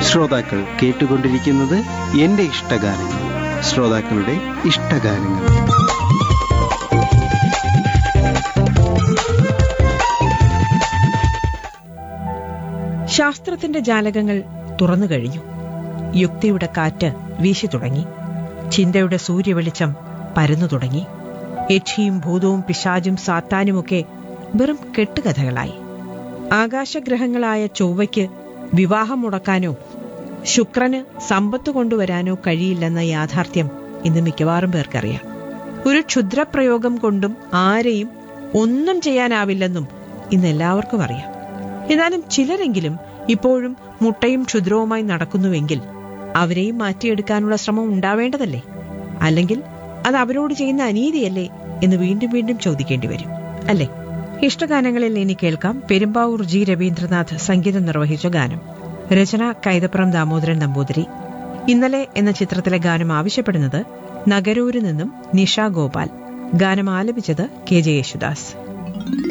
ശ്രോതാക്കൾ കേട്ടുകൊണ്ടിരിക്കുന്നത് എന്റെ ഇഷ്ടഗാനങ്ങൾ ശ്രോതാക്കളുടെ ഇഷ്ടഗാനങ്ങൾ ശാസ്ത്രത്തിന്റെ ജാലകങ്ങൾ തുറന്നു കഴിഞ്ഞു യുക്തിയുടെ കാറ്റ് വീശി തുടങ്ങി ചിന്തയുടെ സൂര്യവെളിച്ചം പരന്നു തുടങ്ങി യക്ഷിയും ഭൂതവും പിശാചും സാത്താനുമൊക്കെ വെറും കെട്ടുകഥകളായി ആകാശഗ്രഹങ്ങളായ ചൊവ്വയ്ക്ക് വിവാഹം മുടക്കാനോ ശുക്രന് സമ്പത്ത് കൊണ്ടുവരാനോ കഴിയില്ലെന്ന യാഥാർത്ഥ്യം ഇന്ന് മിക്കവാറും പേർക്കറിയാം ഒരു ക്ഷുദ്രപ്രയോഗം കൊണ്ടും ആരെയും ഒന്നും ചെയ്യാനാവില്ലെന്നും ഇന്ന് എല്ലാവർക്കും അറിയാം എന്നാലും ചിലരെങ്കിലും ഇപ്പോഴും മുട്ടയും ക്ഷുദ്രവുമായി നടക്കുന്നുവെങ്കിൽ അവരെയും മാറ്റിയെടുക്കാനുള്ള ശ്രമം ഉണ്ടാവേണ്ടതല്ലേ അല്ലെങ്കിൽ അത് അവരോട് ചെയ്യുന്ന അനീതിയല്ലേ എന്ന് വീണ്ടും വീണ്ടും ചോദിക്കേണ്ടി വരും അല്ലേ ഇഷ്ടഗാനങ്ങളിൽ ഇനി കേൾക്കാം പെരുമ്പാവൂർ ജി രവീന്ദ്രനാഥ് സംഗീതം നിർവഹിച്ച ഗാനം രചന കൈതപ്പുറം ദാമോദരൻ നമ്പൂതിരി ഇന്നലെ എന്ന ചിത്രത്തിലെ ഗാനം ആവശ്യപ്പെടുന്നത് നഗരൂരിൽ നിന്നും നിഷ ഗോപാൽ ഗാനം ആലപിച്ചത് കെ ജെ യേശുദാസ്